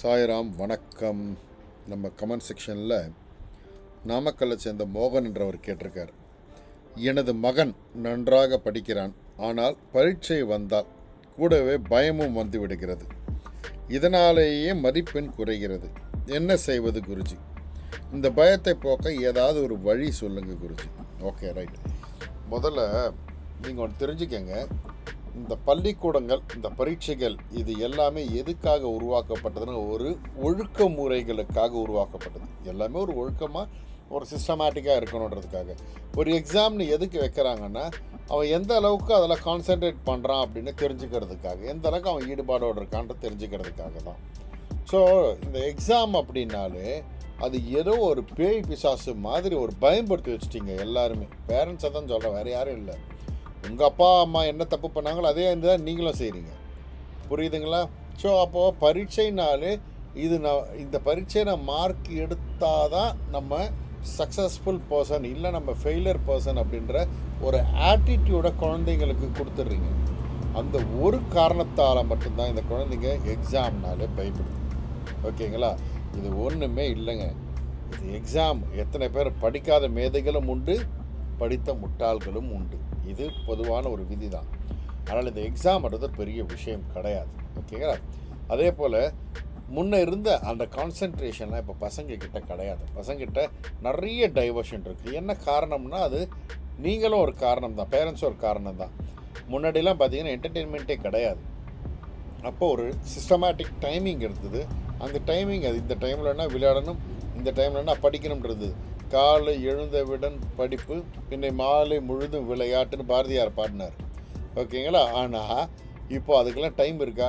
சாய்ராம் வணக்கம் நம்ம கமெண்ட் செக்ஷனில் நாமக்கல்லை சேர்ந்த மோகன் என்றவர் கேட்டிருக்கார் எனது மகன் நன்றாக படிக்கிறான் ஆனால் பரீட்சை வந்தால் கூடவே பயமும் வந்து விடுகிறது இதனாலேயே மதிப்பெண் குறைகிறது என்ன செய்வது குருஜி இந்த பயத்தை போக்க ஏதாவது ஒரு வழி சொல்லுங்க குருஜி ஓகே ரைட் முதல்ல நீங்கள் ஒன்று தெரிஞ்சுக்கங்க இந்த பள்ளிக்கூடங்கள் இந்த பரீட்சைகள் இது எல்லாமே எதுக்காக உருவாக்கப்பட்டதுன்னு ஒரு ஒழுக்க முறைகளுக்காக உருவாக்கப்பட்டது எல்லாமே ஒரு ஒழுக்கமாக ஒரு சிஸ்டமேட்டிக்காக இருக்கணுன்றதுக்காக ஒரு எக்ஸாம்னு எதுக்கு வைக்கிறாங்கன்னா அவன் எந்த அளவுக்கு அதில் கான்சென்ட்ரேட் பண்ணுறான் அப்படின்னு தெரிஞ்சுக்கிறதுக்காக எந்த அளவுக்கு அவன் ஈடுபாடோடு இருக்கான்ட்டு தெரிஞ்சுக்கிறதுக்காக தான் ஸோ இந்த எக்ஸாம் அப்படின்னாலே அது ஏதோ ஒரு பேய் பிசாசு மாதிரி ஒரு பயன்படுத்தி வச்சுட்டீங்க எல்லாருமே பேரண்ட்ஸை தான் சொல்கிறேன் வேறு யாரும் இல்லை உங்கள் அப்பா அம்மா என்ன தப்பு பண்ணாங்களோ அதே தான் நீங்களும் செய்கிறீங்க புரியுதுங்களா ஸோ அப்போது பரீட்சைனாலே இது நான் இந்த பரீட்சையில் மார்க் எடுத்தால் தான் நம்ம சக்ஸஸ்ஃபுல் பர்சன் இல்லை நம்ம ஃபெயிலியர் பர்சன் அப்படின்ற ஒரு ஆட்டிடியூடை குழந்தைங்களுக்கு கொடுத்துட்றீங்க அந்த ஒரு காரணத்தால் மட்டும்தான் இந்த குழந்தைங்க எக்ஸாம்னாலே பயப்படுது ஓகேங்களா இது ஒன்றுமே இல்லைங்க இது எக்ஸாம் எத்தனை பேர் படிக்காத மேதைகளும் உண்டு படித்த முட்டாள்களும் உண்டு இது பொதுவான ஒரு விதி தான் ஆனால் இந்த எக்ஸாம்ன்றது ஒரு பெரிய விஷயம் கிடையாது ஓகேங்களா அதே போல் முன்ன இருந்த அந்த கான்சென்ட்ரேஷன்லாம் இப்போ பசங்க கிட்ட கிடையாது பசங்கிட்ட நிறைய டைவர்ஷன் இருக்குது என்ன காரணம்னா அது நீங்களும் ஒரு காரணம் தான் பேரண்ட்ஸும் ஒரு காரணம் தான் முன்னாடிலாம் பார்த்தீங்கன்னா என்டர்டெயின்மெண்ட்டே கிடையாது அப்போ ஒரு சிஸ்டமேட்டிக் டைமிங் இருந்தது அந்த டைமிங் அது இந்த டைம்லன்னா விளையாடணும் இந்த டைம்லன்னா படிக்கணுன்றது காலை எழுந்தவுடன் படிப்பு பின்னை மாலை முழுதும் விளையாட்டுன்னு பாரதியார் பாடினார் ஓகேங்களா ஆனால் இப்போ அதுக்கெல்லாம் டைம் இருக்கா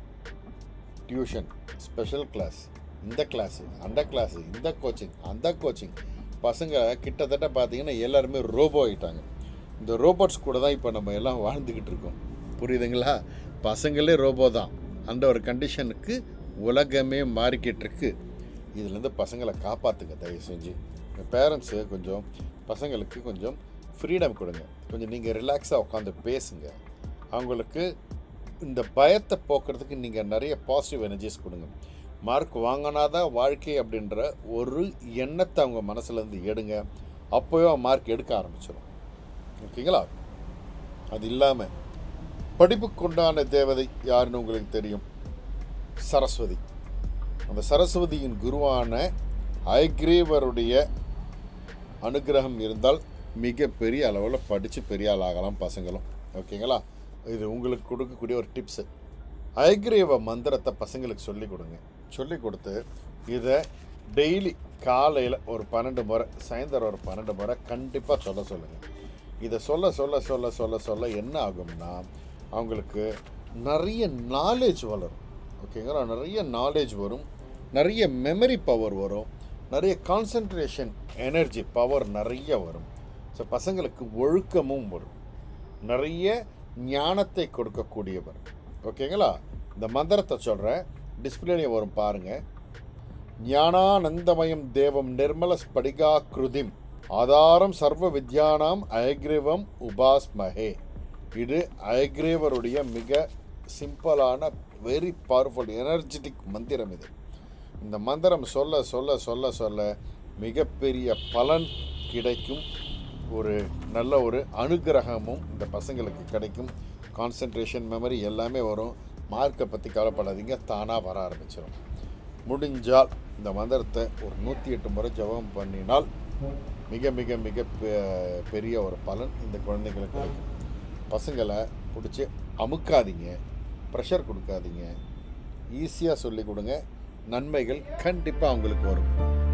டியூஷன் ஸ்பெஷல் கிளாஸ் இந்த கிளாஸு அந்த கிளாஸு இந்த கோச்சிங் அந்த கோச்சிங் பசங்க கிட்டத்தட்ட பார்த்தீங்கன்னா எல்லாருமே ரோபோ ஆகிட்டாங்க இந்த ரோபோட்ஸ் கூட தான் இப்போ நம்ம எல்லாம் வாழ்ந்துக்கிட்டு இருக்கோம் புரியுதுங்களா பசங்களே ரோபோ தான் அந்த ஒரு கண்டிஷனுக்கு உலகமே மாறிக்கிட்டு இருக்கு இதுலேருந்து பசங்களை காப்பாற்றுங்க தயவு செஞ்சு பேரண்ட்ஸு கொஞ்சம் பசங்களுக்கு கொஞ்சம் ஃப்ரீடம் கொடுங்க கொஞ்சம் நீங்கள் ரிலாக்ஸாக உட்காந்து பேசுங்க அவங்களுக்கு இந்த பயத்தை போக்குறதுக்கு நீங்கள் நிறைய பாசிட்டிவ் எனர்ஜிஸ் கொடுங்க மார்க் வாங்கினாதான் வாழ்க்கை அப்படின்ற ஒரு எண்ணத்தை அவங்க மனசுலேருந்து எடுங்க அப்போயோ மார்க் எடுக்க ஆரம்பிச்சிடும் ஓகேங்களா அது இல்லாமல் படிப்புக்குண்டான தேவதை யாருன்னு உங்களுக்கு தெரியும் சரஸ்வதி அந்த சரஸ்வதியின் குருவான ஐக்ரீவருடைய அனுகிரகம் இருந்தால் மிகப்பெரிய அளவில் படித்து பெரிய ஆள் ஆகலாம் பசங்களும் ஓகேங்களா இது உங்களுக்கு கொடுக்கக்கூடிய ஒரு டிப்ஸு ஐக்ரீவ மந்திரத்தை பசங்களுக்கு சொல்லி கொடுங்க சொல்லி கொடுத்து இதை டெய்லி காலையில் ஒரு பன்னெண்டு முறை சாயந்தரம் ஒரு பன்னெண்டு முறை கண்டிப்பாக சொல்ல சொல்லுங்கள் இதை சொல்ல சொல்ல சொல்ல சொல்ல சொல்ல என்ன ஆகும்னா அவங்களுக்கு நிறைய நாலேஜ் வளரும் ஓகேங்களா நிறைய நாலேஜ் வரும் நிறைய மெமரி பவர் வரும் நிறைய கான்சன்ட்ரேஷன் எனர்ஜி பவர் நிறைய வரும் ஸோ பசங்களுக்கு ஒழுக்கமும் வரும் நிறைய ஞானத்தை கொடுக்கக்கூடியவர் ஓகேங்களா இந்த மந்திரத்தை சொல்கிறேன் டிஸ்பிளேலே வரும் பாருங்கள் ஞானானந்தமயம் தேவம் நிர்மல ஸ்படிகா கிருதிம் ஆதாரம் சர்வ வித்யானாம் அயக்ரீவம் உபாஸ்மஹே இது அயக்ரீவருடைய மிக சிம்பிளான வெரி பவர்ஃபுல் எனர்ஜெட்டிக் மந்திரம் இது இந்த மந்திரம் சொல்ல சொல்ல சொல்ல சொல்ல மிகப்பெரிய பலன் கிடைக்கும் ஒரு நல்ல ஒரு அனுகிரகமும் இந்த பசங்களுக்கு கிடைக்கும் கான்சன்ட்ரேஷன் மெமரி எல்லாமே வரும் மார்க்கை பற்றி கவலைப்படாதீங்க தானாக வர ஆரம்பிச்சிடும் முடிஞ்சால் இந்த மந்திரத்தை ஒரு நூற்றி எட்டு முறை ஜபம் பண்ணினால் மிக மிக மிக பெ- பெரிய ஒரு பலன் இந்த குழந்தைங்களுக்கு கிடைக்கும் பசங்களை பிடிச்சி அமுக்காதீங்க ப்ரெஷர் கொடுக்காதீங்க ஈஸியாக சொல்லிக் கொடுங்க நன்மைகள் கண்டிப்பாக அவங்களுக்கு வரும்